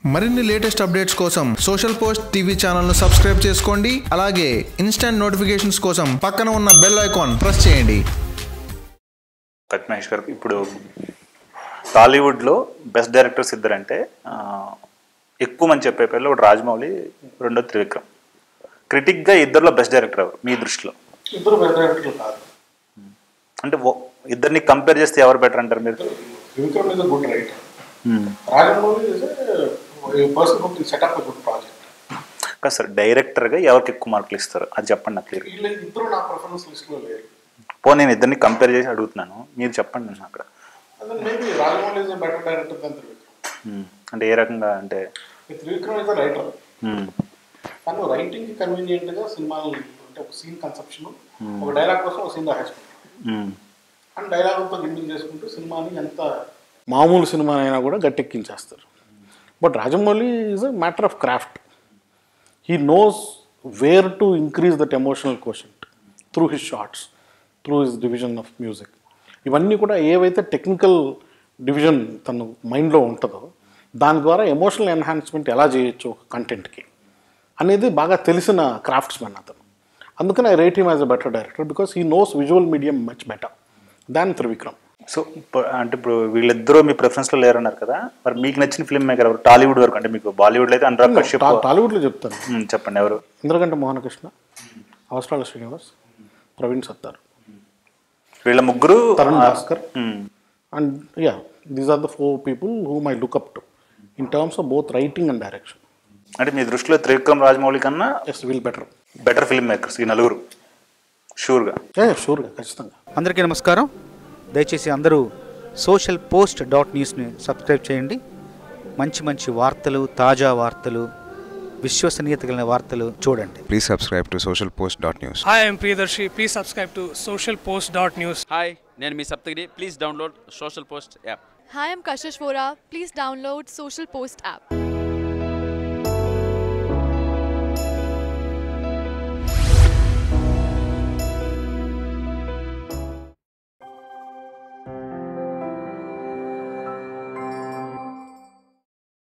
మరిన్ని latest updates కోసం social post TV ఛానల్ను సబ్స్క్రైబ్ చేసుకోండి అలాగే ఇన్స్టంట్ నోటిఫికేషన్స్ కోసం పక్కన ఉన్న బెల్ ఐకాన్ ప్రెస్ చేయండి కట్ మహేష్ గారు ఇప్పుడు టాలీవుడ్లో బెస్ట్ డైరెక్టర్స్ ఇద్దరంటే ఆ, ఎక్కువ మంది చెప్పే పేర్లు ఒకటి రాజమౌళి రెండో త్రివిక్రమ్ క్రిటిక్గా ఇద్దరిలో బెస్ట్ డైరెక్టర్ ఎవరు మీ దృష్టిలో ఇద్దరు పెద్ద డైరెక్టర్లు కాదు అంటే ఓ- ఇద్దరిని కంపేర్ చేస్తే ఎవరు బెటర్ అంటారు మీరు Vikram is good writer Rajamouli is person who set up good project కాదు సార్ డైరెక్టర్గా ఎవరికి ఎక్కువ మార్కులు ఇస్తారు అది చెప్పండి నాకు క్లియర్ వీళ్ళు ఇద్దరు నా ప్రిఫరెన్స్ లిస్ట్ లో లేరు పో నేను ఇద్దరిని కంపేర్ చేసి అడుగుతున్నాను మీరు చెప్పండి నేను అక్కడ అదే maybe Rajamouli is better director then Trivikram hmm. అంటే ఏ రకంగా అంటే త్రివిక్రమ్ ఇస్ రైటర్ మ్మ్. కానీ రైటింగ్ కన్వీనియంట్ గా సినిమాలు అంటే ఒక సీన్ కన్సెప్షన్ ఒక డైలాగ్ కోసం ఒక సీన్ రాసేసుకుంటాం మ్మ్. అండ్ డైలాగ్తో గిమ్మింగ్ చేసుకుంటూ సినిమాని ఎంత మామూలు సినిమానైనా కూడా గట్టెక్కించేస్తారు but Rajamouli is a matter of craft he knows where to increase that emotional question through his shots through his division of music ఇవన్నీ కూడా ఏవైతే టెక్నికల్ డివిజన్ తన మైండ్లో ఉంటుందో దాని ద్వారా ఎమోషనల్ ఎన్హాన్స్మెంట్ ఎలా చేయొచ్చు ఒక కంటెంట్కి అనేది బాగా తెలిసిన క్రాఫ్ట్స్ మెన్ అతను అందుకని I rate him as a better director because he knows visual medium much better than Trivikram so ఇప్పుడు- అంటే ఇప్పుడు వీళ్ళిద్దరూ మీ ప్రిఫరెన్స్లో లేరన్నారు కదా మరి మీకు నచ్చిన ఫిల్మ్ మేకర్ ఎవరు టాలీవుడ్ వరకు అంటే మీకు బాలీవుడ్లో అయితే అనురాగ్ కశ్యప్ టా- టాలీవుడ్లో చెప్తాను మ్మ్, చెప్పండి ఎవరు ఇంద్రగంట మోహనకృష్ణ అవసరాల శ్రీనివాస్ ప్రవీణ్ సత్తార్ వీళ్ళ ముగ్గురు Tarun Bhaskar hmm. And yeah these are the four people whom I look up to in terms of both writing and direction అంటే మీ దృష్టిలో త్రివిక్రమ్ రాజమౌళి కన్నా as well better better filmmakers ఈ నలుగురు షూర్గా షూర్గా ఖచ్చితంగా అందరికీ నమస్కారం దయచేసి అందరూ సోషల్ పోస్ట్ డాట్ న్యూస్ని సబ్స్క్రైబ్ చేయండి మంచి మంచి వార్తలు తాజా వార్తలు విశ్వసనీయత కలిగిన వార్తలు చూడండి Please subscribe to socialpost.news. Hi, I'm Priyadarshi. Please subscribe to socialpost.news. Hi నేను మీ Saptagiri please download social post app Hi, I'm Kashish Vora. Please download Social Post app.